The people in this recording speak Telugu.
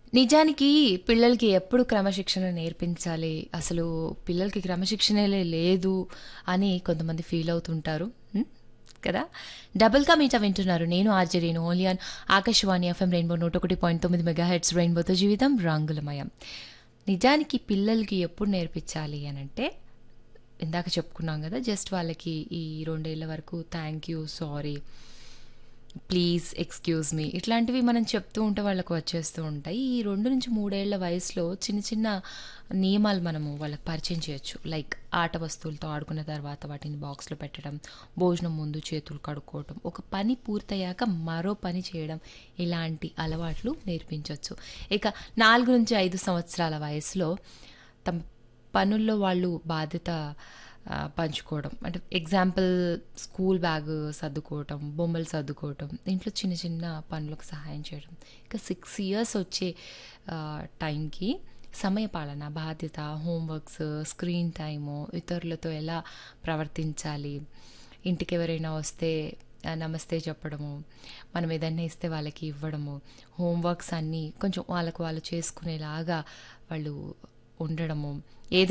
నిజానికి పిల్లలకి ఎప్పుడు క్రమశిక్షణ నేర్పించాలి అసలు పిల్లలకి క్రమశిక్షణలే లేదు అని కొంతమంది ఫీల్ అవుతుంటారు ఉం? కదా డబుల్ కా మీట వింటున్నారు నేను ఆర్జే రేణు ఓలియాన్ ఆకాశవాణి ఎఫ్ఎం రెయిన్బో నూట ఒకటి పాయింట్ తొమ్మిది మెగా హెడ్స్ రెయిన్బోతో జీవితం రంగులమయం నిజానికి పిల్లలకి ఎప్పుడు నేర్పించాలి అని అంటే ఇందాక చెప్పుకున్నాం కదా జస్ట్ వాళ్ళకి ఈ రెండేళ్ల వరకు thank you sorry please excuse me ఇట్లాంటివి మనం చెప్తూ ఉంటే వాళ్ళకు వచ్చేస్తూ ఉంటాయి ఈ రెండు నుంచి మూడేళ్ల వయసులో చిన్న చిన్న నియమాలు మనము వాళ్ళకి పరిచయం చేయొచ్చు లైక్ ఆట వస్తువులతో ఆడుకున్న తర్వాత వాటిని బాక్స్లో పెట్టడం భోజనం ముందు చేతులు కడుక్కోవటం ఒక పని పూర్తయ్యాక మరో పని చేయడం ఇలాంటి అలవాట్లు నేర్పించవచ్చు ఇక నాలుగు నుంచి ఐదు సంవత్సరాల వయసులో తమ పనుల్లో వాళ్ళు బాధ్యత ఆ, పంచుకోవడం అంటే ఎగ్జాంపుల్ స్కూల్ బ్యాగ్ సర్దుకోవటం బొమ్మలు సర్దుకోవటం ఇంట్లో చిన్న చిన్న పనులకు సహాయం చేయడం ఇక సిక్స్ ఇయర్స్ వచ్చే ఆ, టైంకి సమయపాలన బాధ్యత హోంవర్క్స్ స్క్రీన్ టైము ఇతరులతో ఎలా ప్రవర్తించాలి ఇంటికి ఎవరైనా వస్తే ఆ, నమస్తే చెప్పడము మనం ఏదైనా ఇస్తే వాళ్ళకి ఇవ్వడము హోంవర్క్స్ అన్నీ కొంచెం వాళ్ళకు వాళ్ళు చేసుకునేలాగా వాళ్ళు ఉండడము ఏదైనా